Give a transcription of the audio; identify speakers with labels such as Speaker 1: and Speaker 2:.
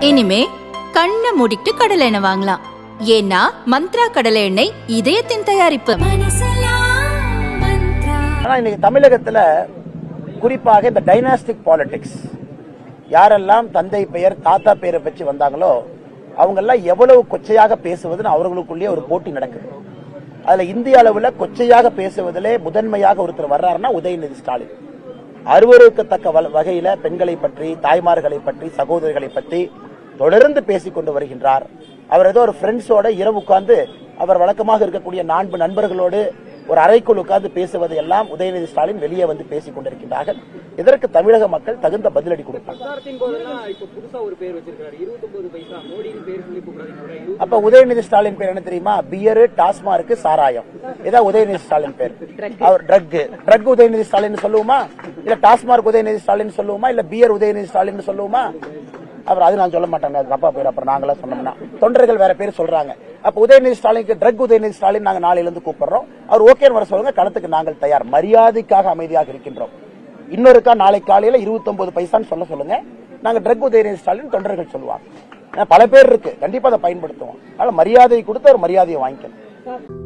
Speaker 1: இனிமே கண்ணை மூடிட்டு கடலை எண்ணெய் வாங்கலாம் ஏன்னா மந்த்ரா கடலை எண்ணெய் இதயத்தின் தயாரிப்பு
Speaker 2: ஆனா இன்னைக்கு தமிழகத்துல குறிப்பாக இந்த டைனாஸ்டிக் பாலிடிக்ஸ் யாரெல்லாம் தந்தை பெயர் தாத்தா பெயரை வச்சு வந்தாங்களோ அவங்கெல்லாம் எவ்வளவு கொச்சையாக பேசுவதுன்னு அவர்களுக்குள்ளேயே ஒரு போட்டி நடக்குது அதுல இந்திய அளவுல கொச்சையாக பேசுவதிலே முதன்மையாக ஒருத்தர் வர்றாருன்னா உதயநிதி ஸ்டாலின் அருவருக்கத்தக்க வ- வகையில பெண்களை பற்றி தாய்மார்களை பற்றி சகோதரிகளை பற்றி தொடர்ந்து பேசிக் கொண்டு வருகின்றார் அவர் ஏதோ ஒரு ஃப்ரெண்ட்ஸோட இரவு உட்கார்ந்து அவர் வழக்கமாக இருக்கக்கூடிய நான்கு நண்பர்களோடு ஒரு அறைக்குள் உட்கார்ந்து பேசுவதை எல்லாம் உதயநிதி ஸ்டாலின் வெளியே வந்து பேசிக் கொண்டிருக்கின்றார்கள் இதற்கு தமிழக மக்கள் தகுந்த பதிலடி கொடுப்பார்
Speaker 3: பிரச்சாரத்தின் போதெல்லாம் இப்ப புதுசா ஒரு பேர் வச்சிருக்காரு இருபத்தொன்பது பைசா மோடியின் பேர் சொல்லி கூப்பிடாதீங்க
Speaker 2: அப்ப உதயநிதி ஸ்டாலின் பேர் என்ன தெரியுமா பியரு டாஸ்மார்க் சாராயம் இதான் உதயநிதி ஸ்டாலின் பேர் அவர் ட்ரக் ட்ரக் உதயநிதி ஸ்டாலின் சொல்லுவோமா இல்ல டாஸ்மார்க் உதயநிதி ஸ்டாலின் சொல்லுவோமா இல்ல பியர் உதயநிதி ஸ்டாலின் சொல்லுவோமா அப்புறம் அது நான் சொல்ல மாட்டேங்க அது தப்பா பேர் அப்புறம் நாங்களா சொன்னோம்னா தொண்டர்கள் வேற பேர் சொல்றாங்க அப்ப உதயநிதி ஸ்டாலினுக்கு ட்ரக் உதயநிதி ஸ்டாலின் நாங்க நாளையில இருந்து கூப்பிடுறோம் அவர் ஓகேன்னு வர சொல்லுங்க களத்துக்கு நாங்கள் தயார் மரியாதைக்காக அமைதியாக இருக்கின்றோம் இன்னொருக்கா நாளை காலையில 29 பைசான்னு சொல்ல சொல்லுங்க நாங்க ட்ரக் உதயநிதி ஸ்டாலின் தொண்டர்கள் சொல்லுவாங்க ஏன்னா பல பேர் இருக்கு கண்டிப்பா அதை பயன்படுத்துவோம் அதனால மரியாதை கொடுத்து ஒரு மரியாதையை வாங்கிக்கணும்